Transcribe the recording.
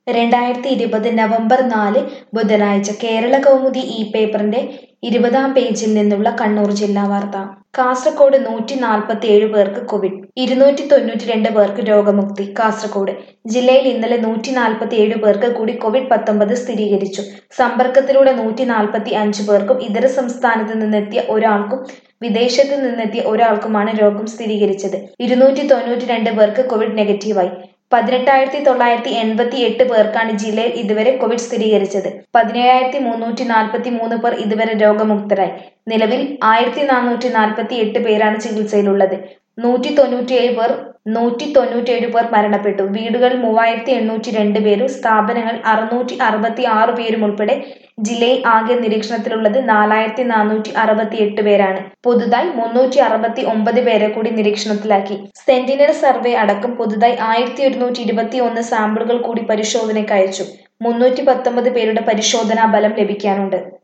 രണ്ടായിരത്തി ഇരുപത് നവംബർ നാല് ബുധനാഴ്ച കേരള കൗമുദി ഈ പേപ്പറിന്റെ ഇരുപതാം പേജിൽ നിന്നുള്ള കണ്ണൂർ ജില്ലാ വാർത്ത കാസർകോട് നൂറ്റി നാൽപ്പത്തി ഏഴ് പേർക്ക് കോവിഡ് ഇരുന്നൂറ്റി തൊണ്ണൂറ്റി രണ്ട് പേർക്ക് രോഗമുക്തി കാസർകോട് ജില്ലയിൽ ഇന്നലെ നൂറ്റി നാൽപ്പത്തി ഏഴ് പേർക്ക് കൂടി കോവിഡ് പത്തൊമ്പത് സ്ഥിരീകരിച്ചു സമ്പർക്കത്തിലൂടെ നൂറ്റി നാൽപ്പത്തി അഞ്ച് പേർക്കും ഇതര സംസ്ഥാനത്ത് നിന്നെത്തിയ ഒരാൾക്കും വിദേശത്ത് നിന്നെത്തിയ ഒരാൾക്കുമാണ് രോഗം സ്ഥിരീകരിച്ചത് ഇരുന്നൂറ്റി തൊണ്ണൂറ്റി രണ്ട് പേർക്ക് കോവിഡ് നെഗറ്റീവായി പതിനെട്ടായിരത്തി തൊള്ളായിരത്തി എൺപത്തി എട്ട് പേർക്കാണ് ജില്ലയിൽ ഇതുവരെ കോവിഡ് സ്ഥിരീകരിച്ചത് പതിനേഴായിരത്തി മുന്നൂറ്റി നാൽപ്പത്തി മൂന്ന് പേർ ഇതുവരെ രോഗമുക്തരായി നിലവിൽ ആയിരത്തി നാനൂറ്റി നാൽപ്പത്തി എട്ട് പേരാണ് ചികിത്സയിലുള്ളത് നൂറ്റി തൊണ്ണൂറ്റിയേഴ് പേർ നൂറ്റി തൊണ്ണൂറ്റിയേഴ് പേർ മരണപ്പെട്ടു വീടുകളിൽ മൂവായിരത്തി എണ്ണൂറ്റി രണ്ട് പേരും സ്ഥാപനങ്ങൾ അറുന്നൂറ്റി അറുപത്തി ആറ് പേരും ഉൾപ്പെടെ ജില്ലയിൽ ആകെ നിരീക്ഷണത്തിലുള്ളത് നാലായിരത്തി നാനൂറ്റി അറുപത്തി എട്ട് പേരാണ് പുതുതായി മുന്നൂറ്റി അറുപത്തി ഒമ്പത് പേരെ കൂടി നിരീക്ഷണത്തിലാക്കി സെന്റിനൽ സർവേ അടക്കം പുതുതായി ആയിരത്തി ഒരുന്നൂറ്റി ഇരുപത്തി ഒന്ന് സാമ്പിളുകൾ കൂടി പരിശോധനയ്ക്ക് അയച്ചു മുന്നൂറ്റി പത്തൊമ്പത് പേരുടെ പരിശോധനാ ഫലം ലഭിക്കാനുണ്ട്